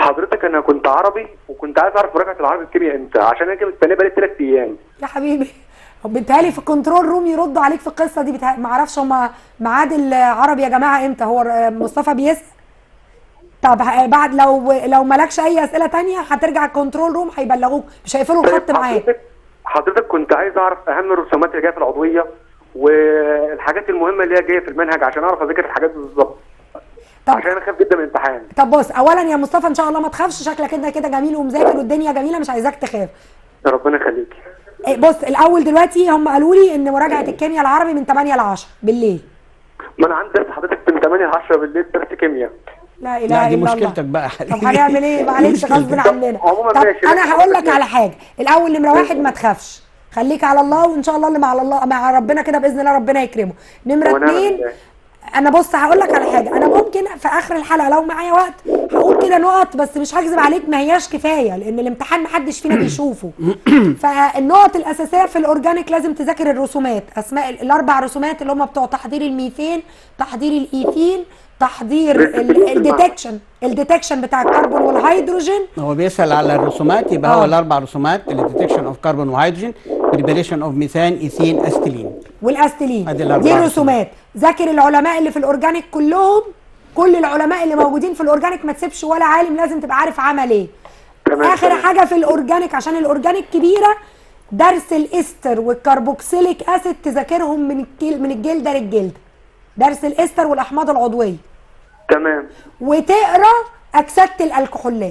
حضرتك انا كنت عربي وكنت عايز اعرف مراجعه العربي الكيمياء امتى عشان انا كده مستنيه بقالي ثلاث ايام يا حبيبي هو بيتهيألي في الكنترول روم يردوا عليك في القصه دي بتهيألي ما اعرفش هما ميعاد العربي يا جماعه امتى هو آه، مصطفى بيسأل طب ه- بعد لو لو مالكش اي اسئله تانية هترجع الكنترول روم هيبلغوك مش هيقفلوا الخط طيب معاك حضرتك حضرتك كنت عايز اعرف اهم الرسومات اللي جايه في العضويه والحاجات المهمه اللي هي جايه في المنهج عشان اعرف اذاكر الحاجات دي بالظبط طب عشان انا خايف جدا من الامتحان طب بص اولا يا مصطفى ان شاء الله ما تخافش شكلك كده كده جميل ومذاكر والدنيا جميله مش عايزاك تخاف ربنا يخليكي إيه، بص الاول دلوقتي هم قالوا لي ان مراجعه الكيمياء العربي من 8 ل 10 بالليل ما انا عندي درس حضرتك من 8 ل 10 بالليل درس كيمياء لا اله لا الا دي الله مشكلتك بقى يا طب حبيبي هنعمل ايه معلش غصب عننا عموما طب ماشي، انا ماشي. هقول لك على حاجه الاول نمره واحد ما تخافش خليك على الله وان شاء الله اللي مع الله مع ربنا كده باذن الله ربنا يكرمه نمره ونعم اتنين بالله. انا بص هقول لك على حاجه انا ممكن في اخر الحلقه لو معايا وقت هقول كده نقط بس مش هكذب عليك ما هياش كفايه لان الامتحان محدش فينا بيشوفه فالنقط الاساسيه في الاورجانيك لازم تذاكر الرسومات اسماء ال- الاربع رسومات اللي هم بتوع تحضير الميثين تحضير الايثين تحضير ال- الديتكشن الديتكشن بتاع الكربون والهيدروجين هو بيسأل على الرسومات يبقى آه. هو الاربع رسومات الديتكشن اوف كربون وهيدروجين بريباريشن اوف ميثان ايثين استيلين والاستلين أدي الأربع دي رسومات. الرسومات ذاكر العلماء اللي في الاورجانيك كلهم كل العلماء اللي موجودين في الاورجانيك ما تسيبش ولا عالم لازم تبقى عارف عمل ايه تمام، اخر تمام. حاجه في الاورجانيك عشان الاورجانيك كبيره درس الاستر والكربوكسيليك اسيد تذاكرهم من الجل من الجلده للجلده درس الاستر والاحماض العضويه تمام وتقرا اكسده الكحولات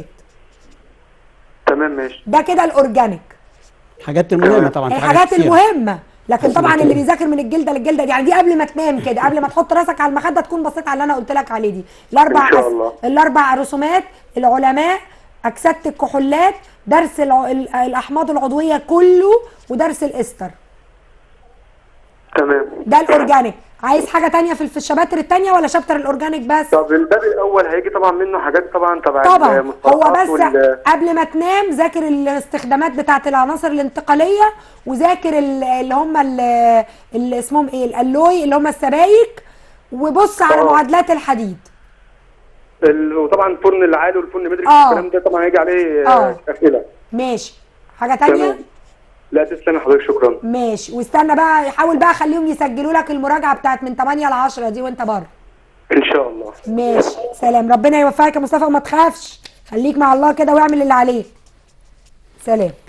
تمام ماشي ده كده الاورجانيك الحاجات المهمه طبعا في الحاجات كتير. المهمه لكن طبعا اللي بيذاكر من الجلده للجلده دي يعني دي قبل ما تنام كده قبل ما تحط راسك على المخده تكون بصيت على اللي انا قلت لك عليه دي الاربع إن شاء أس- الله. الاربع رسومات العلماء اكسده الكحولات درس الع... ال- الاحماض العضويه كله ودرس الاستر تمام ده الاورجانيك عايز حاجه تانية في في الشباتر التانية ولا شابتر الاورجانيك بس طب الباب الاول هيجي طبعا منه حاجات طبعا تبع طبعا هو المصطلحات بس وال- قبل ما تنام ذاكر الاستخدامات بتاعه العناصر الانتقاليه وذاكر ال- اللي هم ال- اللي اسمهم ايه الالوي اللي هم السبايك وبص على آه. معادلات الحديد ال- وطبعا الفرن العالي والفرن مدرك آه. الكلام ده طبعا هيجي عليه آه. آه، اسئله ماشي حاجه تانية تمام لا تسلم حضرتك شكرا ماشي واستنى بقى حاول بقى خليهم يسجلوا لك المراجعه بتاعت من 8 ل 10 دي وانت بره ان شاء الله ماشي سلام ربنا يوفقك يا مصطفى وما تخافش خليك مع الله كده واعمل اللي عليك سلام